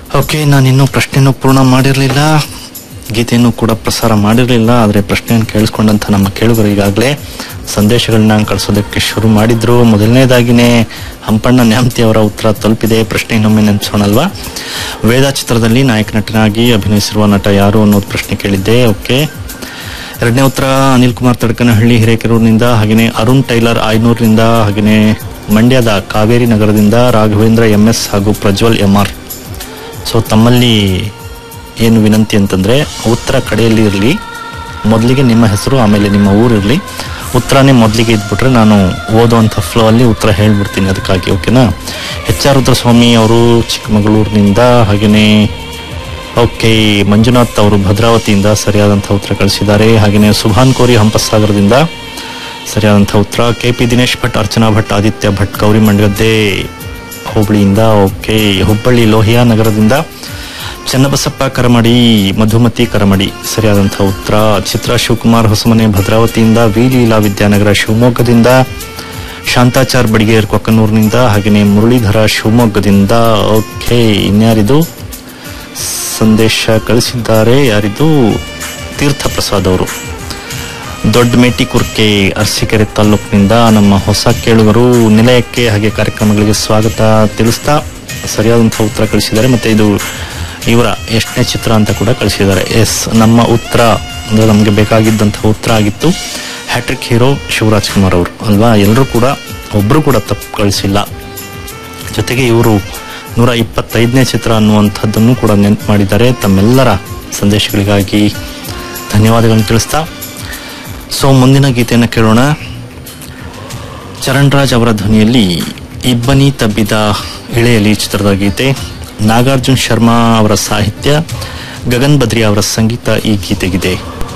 okay ನಾನಿನ್ನೂ ಪ್ರಶ್ನೆಯನ್ನು ಪೂರ್ಣ ಮಾಡಿರಲಿಲ್ಲ ಗೀತೆಯನ್ನು ಕೂಡ ಪ್ರಸಾರ ಮಾಡಿರಲಿಲ್ಲ ಆದರೆ ಪ್ರಶ್ನೆಯನ್ನು ಕೇಳಿಸ್ಕೊಂಡಂಥ ನಮ್ಮ ಕೇಳುಗರು ಈಗಾಗಲೇ ಸಂದೇಶಗಳನ್ನ ಕಳಿಸೋದಕ್ಕೆ ಶುರು ಮಾಡಿದ್ರು ಮೊದಲನೇದಾಗಿನೇ ಹಂಪಣ್ಣ ನ್ಯಾಮತಿ ಅವರ ಉತ್ತರ ತಲುಪಿದೆ ಪ್ರಶ್ನೆ ಇನ್ನೊಮ್ಮೆ ನೆನಪಿಸೋಣಲ್ವಾ ವೇದ ಚಿತ್ರದಲ್ಲಿ ನಾಯಕ ನಟನಾಗಿ ಅಭಿನಯಿಸಿರುವ ನಟ ಯಾರು ಅನ್ನೋದು ಪ್ರಶ್ನೆ ಕೇಳಿದ್ದೆ ಓಕೆ ಎರಡನೇ ಉತ್ತರ ಅನಿಲ್ ಕುಮಾರ್ ತಡಕನಹಳ್ಳಿ ಹಿರೇಕೆರೂರಿನಿಂದ ಹಾಗೆಯೇ ಅರುಣ್ ಟೈಲರ್ ಆಯ್ನೂರಿನಿಂದ ಹಾಗೆಯೇ ಮಂಡ್ಯದ ಕಾವೇರಿ ನಗರದಿಂದ ರಾಘವೇಂದ್ರ ಎಂ ಎಸ್ ಹಾಗೂ ಪ್ರಜ್ವಲ್ ಎಂ ಆರ್ ಸೊ ತಮ್ಮಲ್ಲಿ ಏನು ವಿನಂತಿ ಅಂತಂದ್ರೆ ಉತ್ತರ ಕಡೆಯಲ್ಲಿ ಇರಲಿ ಮೊದಲಿಗೆ ನಿಮ್ಮ ಹೆಸರು ಆಮೇಲೆ ನಿಮ್ಮ ಊರಿರಲಿ ಉತ್ತರನೇ ಮೊದಲಿಗೆ ಇದ್ಬಿಟ್ರೆ ನಾನು ಓದುವಂಥ ಫ್ಲೋ ಅಲ್ಲಿ ಉತ್ತರ ಹೇಳ್ಬಿಡ್ತೀನಿ ಅದಕ್ಕಾಗಿ ಓಕೆನಾ ಎಚ್ ಆರ್ ರುದ್ರಸ್ವಾಮಿ ಅವರು ಚಿಕ್ಕಮಗಳೂರಿನಿಂದ ಹಾಗೆಯೇ ಓಕೆ ಮಂಜುನಾಥ್ ಅವರು ಭದ್ರಾವತಿಯಿಂದ ಸರಿಯಾದಂಥ ಉತ್ತರ ಕಳಿಸಿದ್ದಾರೆ ಹಾಗೆಯೇ ಸುಭಾನ್ ಕೋರಿ ಹಂಪಸಾಗರದಿಂದ ಸರಿಯಾದಂಥ ಉತ್ತರ ಕೆ ಪಿ ದಿನೇಶ್ ಭಟ್ ಅರ್ಚನಾ ಭಟ್ ಆದಿತ್ಯ ಭಟ್ ಗೌರಿ ಮಂಡಗದ್ದೆ ಹೋಬಳಿಯಿಂದ ಓಕೆ ಹುಬ್ಬಳ್ಳಿ ಲೋಹಿಯಾ ನಗರದಿಂದ ಚನ್ನಬಸಪ್ಪ ಕರಮಡಿ ಮಧುಮತಿ ಕರಮಡಿ ಸರಿಯಾದಂಥ ಉತ್ತರ ಚಿತ್ರ ಶಿವಕುಮಾರ್ ಹೊಸಮನೆ ಭದ್ರಾವತಿಯಿಂದ ವಿ ಲೀಲಾ ವಿದ್ಯಾನಗರ ಶಿವಮೊಗ್ಗದಿಂದ ಶಾಂತಾಚಾರ್ ಬಡಿಗೇರ್ ಕೊಕ್ಕನೂರಿನಿಂದ ಹಾಗೆಯೇ ಮುರಳೀಧರ ಶಿವಮೊಗ್ಗದಿಂದ ಓಕೆ ಇನ್ಯಾರಿದು ಸಂದೇಶ ಕಳಿಸಿದ್ದಾರೆ ಯಾರಿದು ತೀರ್ಥ ಪ್ರಸಾದ್ ಅವರು ದೊಡ್ಡ ಮೇಟಿ ಕುರ್ಕೆ ಅರಸೀಕೆರೆ ತಾಲೂಕಿನಿಂದ ನಮ್ಮ ಹೊಸ ಕೇಳುಗರು ನಿಲಯಕ್ಕೆ ಹಾಗೆ ಕಾರ್ಯಕ್ರಮಗಳಿಗೆ ಸ್ವಾಗತ ತಿಳಿಸ್ತಾ ಸರಿಯಾದಂಥ ಉತ್ತರ ಕಳಿಸಿದ್ದಾರೆ ಮತ್ತೆ ಇದು ಇವರ ಎಷ್ಟನೇ ಚಿತ್ರ ಅಂತ ಕೂಡ ಕಳಿಸಿದ್ದಾರೆ ಎಸ್ ನಮ್ಮ ಉತ್ತರ ಅಂದ್ರೆ ನಮಗೆ ಬೇಕಾಗಿದ್ದಂಥ ಉತ್ತರ ಆಗಿತ್ತು ಹ್ಯಾಟ್ರಿಕ್ ಹೀರೋ ಶಿವರಾಜ್ ಕುಮಾರ್ ಅವರು ಅಲ್ವಾ ಎಲ್ಲರೂ ಕೂಡ ಒಬ್ರು ಕೂಡ ತಪ್ಪು ಕಳಿಸಿಲ್ಲ ಜೊತೆಗೆ ಇವರು ನೂರ ಇಪ್ಪತ್ತೈದನೇ ಚಿತ್ರ ಅನ್ನುವಂಥದ್ದನ್ನು ಕೂಡ ನೆನಪು ಮಾಡಿದ್ದಾರೆ ತಮ್ಮೆಲ್ಲರ ಸಂದೇಶಗಳಿಗಾಗಿ ಧನ್ಯವಾದಗಳನ್ನು ತಿಳಿಸ್ತಾ ಸೊ ಮುಂದಿನ ಗೀತೆಯನ್ನು ಕೇಳೋಣ ಚರಣ್ ರಾಜ್ ಅವರ ಧ್ವನಿಯಲ್ಲಿ ಇಬ್ಬನಿ ತಬ್ಬಿದ ಇಳೆಯಲಿ ಚಿತ್ರದ ಗೀತೆ ನಾಗಾರ್ಜುನ್ ಶರ್ಮಾ ಅವರ ಸಾಹಿತ್ಯ ಗಗನ್ ಬದ್ರಿ ಅವರ ಸಂಗೀತ ಈ ಗೀತೆಗಿದೆ